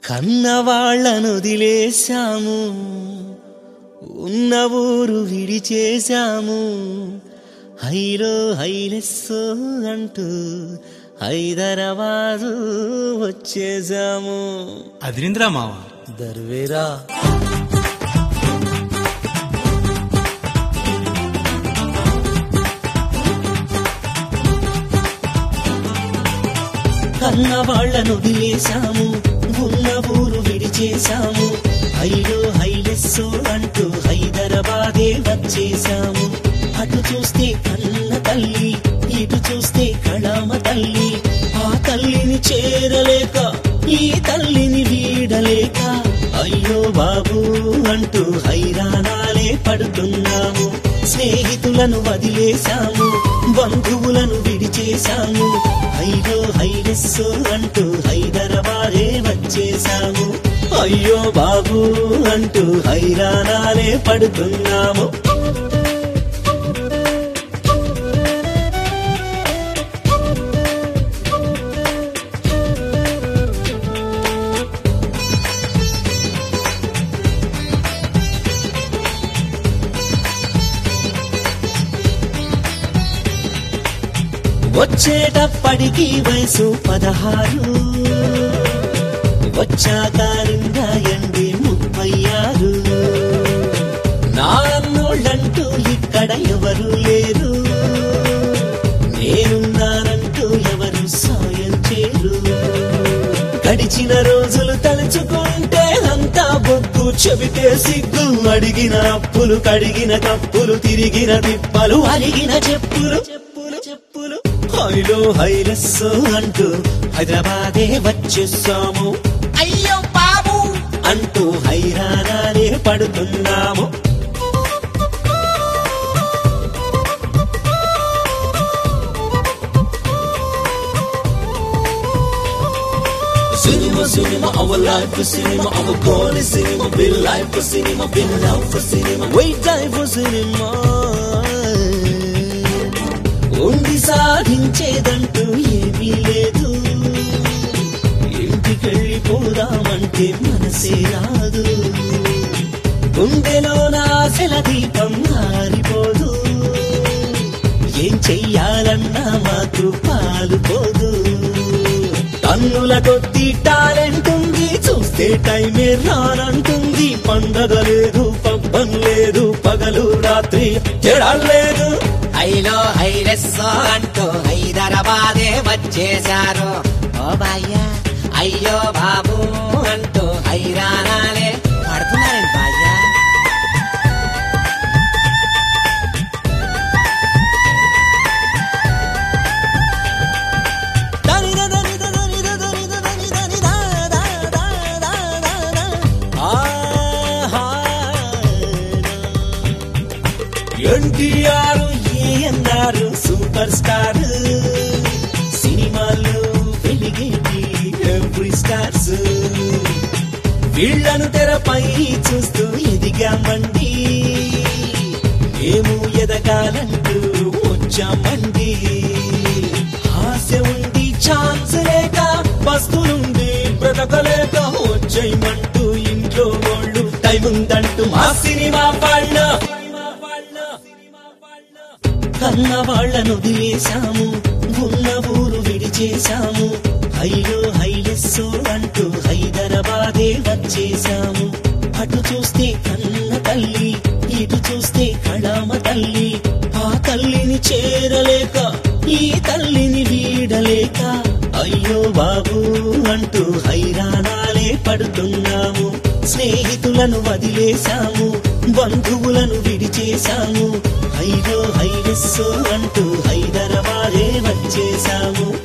కన్నవాళ్లను వదిలేశాము ఉన్న ఊరు విడిచేశాము హైలో హైలెస్సో అంటూ హైదరాబాదు వచ్చేసాము అదిరింద్రా మావ దర్వేరా కన్న వాళ్లను వదిలేశాము ఉన్న ఊరు విడిచేశాము హైలో హైలెస్సో అంటూ హైదరాబాదే వచ్చేశాము అటు చూస్తే కన్న తల్లి ఇటు చూస్తే కళామ తల్లి ఆ తల్లిని చేరలేక ఈ తల్లిని వీడలేక అయ్యో బాబు అంటూ హైరాణాలే పడుతున్నాము స్నేహితులను వదిలేశాము బంధువులను విడిచేశాము హైలో హైలెస్సో అంటూ హైదరాబాదే వచ్చేశాము అయ్యో బాబు అంటూ హైరాణాలే పడుతున్నాము వచ్చేటప్పటికి వయసు పదహారు వచ్చాక నిండాయండి ముప్పై ఆరు నాన్నోళ్ళంటూ ఇక్కడ ఎవరు లేరు నేనున్నానంటూ ఎవరు సాయం చేరు గడిచిన రోజులు తలుచుకుంటే అంతా బొగ్గు చెబితే సిగ్గు అడిగిన అప్పులు కడిగిన కప్పులు తిరిగిన తిప్పలు అరిగిన చెప్పులు చెప్పులు చెప్పులు హైలో హైలెస్సో అంటూ హైదరాబాదే వచ్చేసాము అయ్యో బాబు అంటూ హైరాణాలే పడుతున్నాము Cinema, cinema, our life for cinema, our goal is cinema, be life for cinema, be love for cinema, wait time for cinema. ఉండి సాధించేదంటూ ఏమీ లేదు ఇంటికెళ్ళిపోదామంటే మనసే రాదు గుండెలో నాశల దీపం ఆరిపోదు ఏం చెయ్యాలన్నా మాకు పాలుపోదు కన్నుల కొద్ది టాలెంట్ ఉంది చూస్తే టైమే రానంటుంది పండగ లేదు పబ్బం లేదు పగలు రాత్రి తేడా లేదు హైలో హైలెస్సో అంటూ హైదరాబాదే వచ్చేశారు ఓ బాయ్యా అయ్యో బాబు అంటూ హైరాణాలే పడుతున్నారండి బాయ్యా దనిద దనిద దనిద దనిద దనిద నిదా దా దా దా దా దా. ఆహా. ఎన్టీఆర్ ఏఎన్ఆర్ సూపర్ స్టార్ సినిమాలు వెలిగేటి ఎవ్రీ స్టార్స్ వీళ్లను తెరపై చూస్తూ ఎదిగామండి మేము ఎదగాలంటూ వచ్చామండి ఆశ ఉంది ఛాన్స్ లేక బస్తులుండి బ్రతకలేక వచ్చేయమంటూ ఇంట్లో వాళ్ళు టైం ఉందంటూ మా సినిమా వాళ్ళ కన్న వాళ్లను వదిలేశాము ఉన్న ఊరు విడిచేశాము హైలో హైలెస్సో అంటూ హైదరాబాదే వచ్చేశాము అటు చూస్తే కన్న తల్లి ఇటు చూస్తే కళామ తల్లి ఆ తల్లిని చేరలేక ఈ తల్లిని వీడలేక అయ్యో బాబు అంటూ హైరాణాలే పడుతున్నాము స్నేహితులను వదిలేశాము బంధువులను విడిచేశాము హైలో హైలెస్సో అంటూ హైదరాబాదే వచ్చేశాము